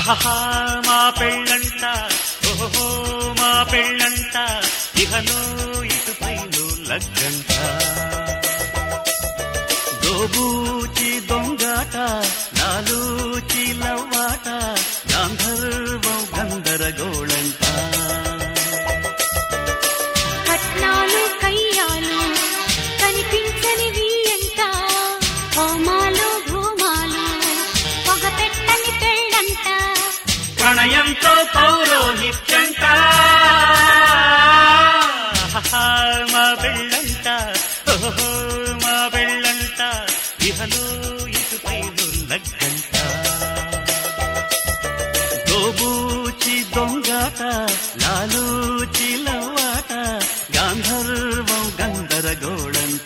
ఆహా మా పెళ్ళంట ఓహో మా పెళ్ళంట ఇహలో ఇటుపైను లగ్గంట దోబూచి దొంగాట నాలూచి లవ్వాట గాంధర్వం గందరగోళంట కట్నాలు కయ్యాలు కనిపించనివి ఎంత హోమాలు భూమాలు పొగ పెట్టని పెళ్ళంట ప్రణయంతో పౌరోహిత్యంట ఆహా, మా పెళ్ళంట ఓహో మా పెళ్ళంట ఇహలో ఇటుపైను లగ్గంట దోబూచి దొంగాట లాలూచి లవ్వాట గాంధర్వం గందరగోళంట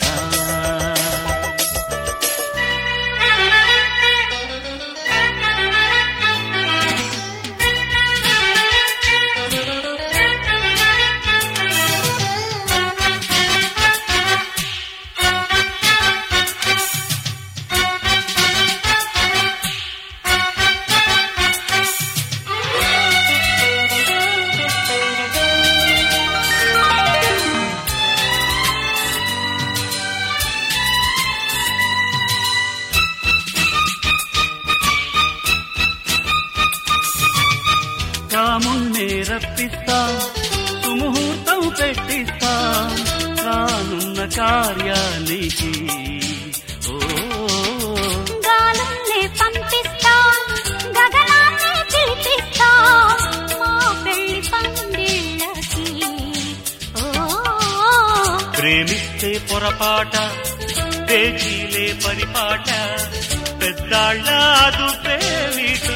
రాముణ్ణే రప్పిస్తా సుముహూర్తం పెట్టిస్తా రానున్న కార్యానికి ఓ గాలుల్నే పంపిస్తా గగనాన్ని పిలిపిస్తా మా పెళ్లి పందిళ్ళకి ఓ ప్రేమిస్తే పొరపాట పేచీలే పరిపాట పెద్దాళ్ళ ప్రేమిటో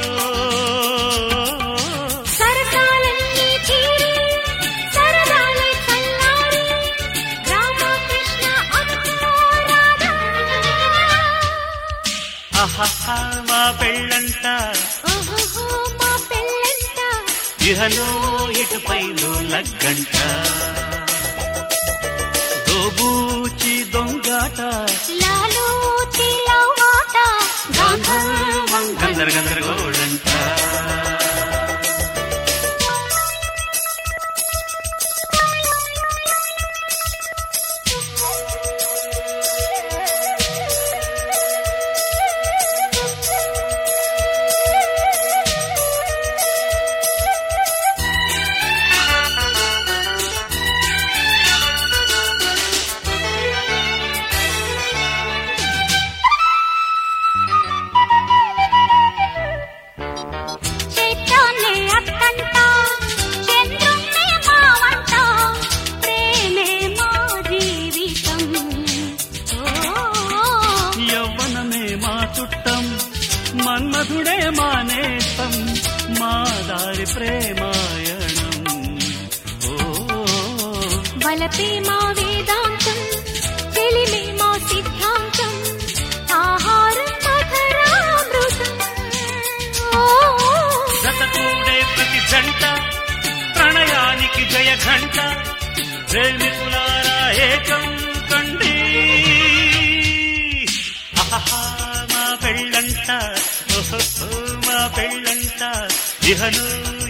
సరసాలన్నీ తీరి సరదాలే చల్లారి రామకృష్ణ అక్కో రాధా ఆహా మా పెళ్ళంట ఓహో మా పెళ్ళంట ఇహలో ఇటుపైలో లగ్గంట దోబూచి దొంగాట లాలు తిలవాట గాంధర్వం గందర గందరగోళంట చైతన్యే అత్తంట చంద్రుణ్ణి మావంట ప్రేమే మా జీవితం ఓ యవ్వనమే మా చుట్టం మన్మధుడే మా నేస్తం మా దారి ప్రేమాయణం ఓ వలపే మా వేదాంతం తెలిమే మా సిద్ధాంతం ఆహారం మధురామృతం ఓ జతకూడే ప్రతి జంట ప్రణయానికి జయ ఘంట ప్రేమికులారా ఏకం కండి ఆహా మా పెళ్ళంట ఓహో మా పెళ్ళంట ఇహను